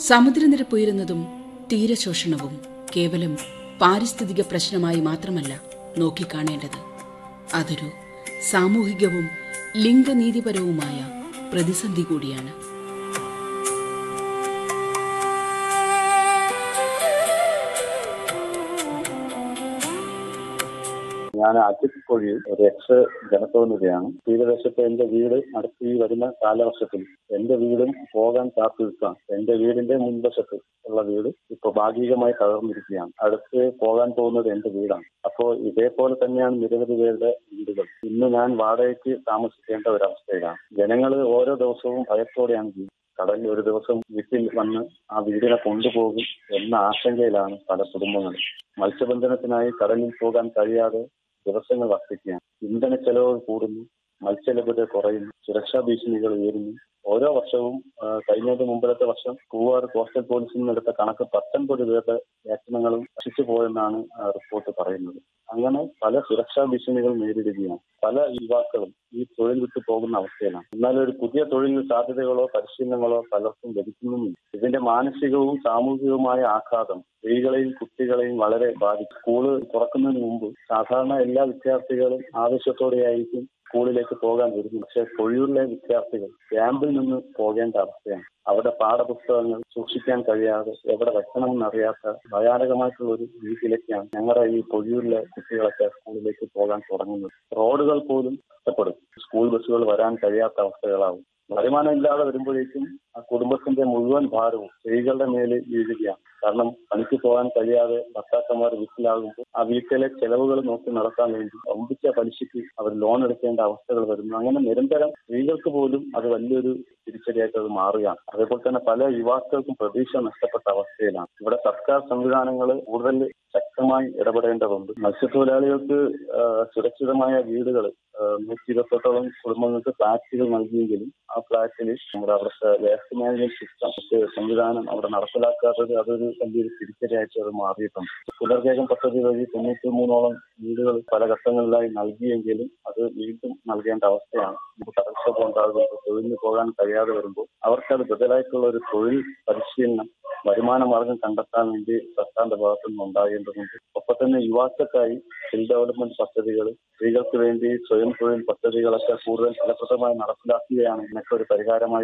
സമുദ്രനിരപ്പ് ഉയരുന്നതും തീരശോഷണവും കേവലം പാരിസ്ഥിതിക പ്രശ്നമായി മാത്രമല്ല നോക്കിക്കാണേണ്ടത് അതൊരു സാമൂഹികവും ലിംഗനീതിപരവുമായ പ്രതിസന്ധി കൂടിയാണ് ഞാൻ അജിത് കൊഴിയിൽ ഒരു എക്സ് ജനപ്രതിനിധിയാണ് തീരദേശത്തെ എന്റെ വീട് അടുത്ത ഈ വരുന്ന കാലവർഷത്തിൽ എന്റെ വീടും പോകാൻ കാത്തു നിൽക്കാം എന്റെ വീടിന്റെ മുൻവശത്ത് ഉള്ള വീട് ഇപ്പൊ ഭാഗികമായി തകർന്നിരിക്കുകയാണ് അടുത്ത് പോകാൻ പോകുന്നത് എന്റെ വീടാണ് അപ്പോൾ ഇതേപോലെ തന്നെയാണ് നിരവധി പേരുടെ വീടുകൾ ഇന്ന് ഞാൻ വാടകയ്ക്ക് താമസിക്കേണ്ട ഒരവസ്ഥയിലാണ് ജനങ്ങൾ ഓരോ ദിവസവും ഭയത്തോടെയാണ് ജീവിക്കുന്നത് കടലിൽ ഒരു ദിവസം വീട്ടിൽ വന്ന് ആ വീടിനെ കൊണ്ടുപോകും എന്ന ആശങ്കയിലാണ് പല കുടുംബങ്ങളും മത്സ്യബന്ധനത്തിനായി കടലിൽ പോകാൻ കഴിയാതെ ദിവസങ്ങൾ വർദ്ധിക്കുകയാണ് ഇന്ധന ചെലവ് കൂടുന്നു മത്സ്യലഭ്യത കുറയുന്നു സുരക്ഷാ ഭീഷണികൾ ഉയരുന്നു ഓരോ വർഷവും ആ, കഴിഞ്ഞതിന് മുമ്പിലത്തെ വർഷം പൂവാർ കോസ്റ്റൽ പോലീസിൽ നിന്നെടുത്ത കണക്ക് പത്തൊൻപത് പേരുടെ ലേഖനങ്ങളും നശിച്ചു പോയെന്നാണ് ആ, റിപ്പോർട്ട് പറയുന്നത് അങ്ങനെ പല സുരക്ഷാ ഭീഷണികൾ നേരിടുകയാണ് പല യുവാക്കളും ഈ തൊഴിൽ വിട്ടു പോകുന്ന അവസ്ഥയിലാണ് എന്നാൽ ഒരു പുതിയ തൊഴിൽ സാധ്യതകളോ പരിശീലനങ്ങളോ പലർക്കും ലഭിക്കുന്നുമില്ല ഇതിന്റെ മാനസികവും സാമൂഹികവുമായ ആഘാതം സ്ത്രീകളെയും കുട്ടികളെയും വളരെ ബാധിക്കും സ്കൂള് തുറക്കുന്നതിന് മുമ്പ് സാധാരണ എല്ലാ വിദ്യാർത്ഥികളും ആവശ്യത്തോടെയായിരിക്കും സ്കൂളിലേക്ക് പോകാൻ വരുന്നത് പക്ഷേ കൊഴിയൂരിലെ വിദ്യാർത്ഥികൾ ക്യാമ്പിൽ നിന്ന് പോകേണ്ട അവസ്ഥയാണ് അവിടെ പാഠപുസ്തകങ്ങൾ സൂക്ഷിക്കാൻ കഴിയാതെ എവിടെ വെക്കണമെന്നറിയാത്ത ഭയാനകമായിട്ടുള്ള ഒരു രീതിയിലേക്കാണ് ഞങ്ങളുടെ ഈ പൊഴിയൂരിലെ കുട്ടികളൊക്കെ സ്കൂളിലേക്ക് പോകാൻ തുടങ്ങുന്നത് റോഡുകൾ പോലും കഷ്ടപ്പെടും സ്കൂൾ ബസ്സുകൾ വരാൻ കഴിയാത്ത അവസ്ഥകളാവും വരുമാനം ഇല്ലാതെ വരുമ്പോഴേക്കും ആ കുടുംബത്തിന്റെ മുഴുവൻ ഭാരവും സ്ത്രീകളുടെ മേലിൽ വീഴുകയാണ് കാരണം പണിക്ക് പോകാൻ കഴിയാതെ ഭർത്താക്കന്മാർ വീട്ടിലാകുമ്പോൾ ആ വീട്ടിലെ ചെലവുകൾ നോക്കി നടത്താൻ വേണ്ടി ഒമ്പിച്ച പലിശയ്ക്ക് അവർ ലോൺ എടുക്കേണ്ട അവസ്ഥകൾ വരുന്നു അങ്ങനെ നിരന്തരം സ്ത്രീകൾക്ക് പോലും അത് വലിയൊരു തിരിച്ചടിയായിട്ട് അത് മാറുകയാണ് അതേപോലെ തന്നെ പല യുവാക്കൾക്കും പ്രതീക്ഷ നഷ്ടപ്പെട്ട അവസ്ഥയിലാണ് ഇവിടെ സർക്കാർ സംവിധാനങ്ങൾ കൂടുതൽ ശക്തമായി ഇടപെടേണ്ടതുണ്ട് മത്സ്യത്തൊഴിലാളികൾക്ക് ആ, സുരക്ഷിതമായ വീടുകൾ നൂറ്റി ഇരുപത്തെട്ടോളം കുടുംബങ്ങൾക്ക് ഫ്ളാറ്റുകൾ നൽകിയെങ്കിലും ആ ഫ്ളാറ്റിൽ നമ്മുടെ അവിടുത്തെ വേസ്റ്റ് മാനേജ്മെന്റ് സിസ്റ്റം സംവിധാനം അവിടെ നടപ്പിലാക്കാത്തത് അതൊരു വലിയൊരു തിരിച്ചടിയായിട്ട് അത് മാറിയിട്ടുണ്ട് പുനർവേഗം പദ്ധതി വഴി തൊണ്ണൂറ്റി മൂന്നോളം വീടുകൾ പല ഘട്ടങ്ങളിലായി നൽകിയെങ്കിലും അത് വീണ്ടും നൽകേണ്ട അവസ്ഥയാണ് നമുക്ക് കടൽക്ഷോഭം ഉണ്ടാകുമ്പോൾ തൊഴിലിന് പോകാൻ കഴിയാതെ വരുമ്പോൾ അവർക്കത് ബദലായിട്ടുള്ള ഒരു തൊഴിൽ പരിശീലനം വരുമാന മാർഗം കണ്ടെത്താൻ വേണ്ടി സർക്കാരിന്റെ ഭാഗത്തു നിന്ന് ഉണ്ടാകേണ്ടതുണ്ട് ഒപ്പം തന്നെ യുവാക്കൾക്കായി സ്കിൽ ഡെവലപ്മെന്റ് പദ്ധതികൾ സ്ത്രീകൾക്ക് വേണ്ടി സ്വയം തൊഴിൽ പദ്ധതികളൊക്കെ കൂടുതൽ ഫലപ്രദമായി നടപ്പിലാക്കുകയാണ് ഇതിനൊക്കെ ഒരു പരിഹാരമായി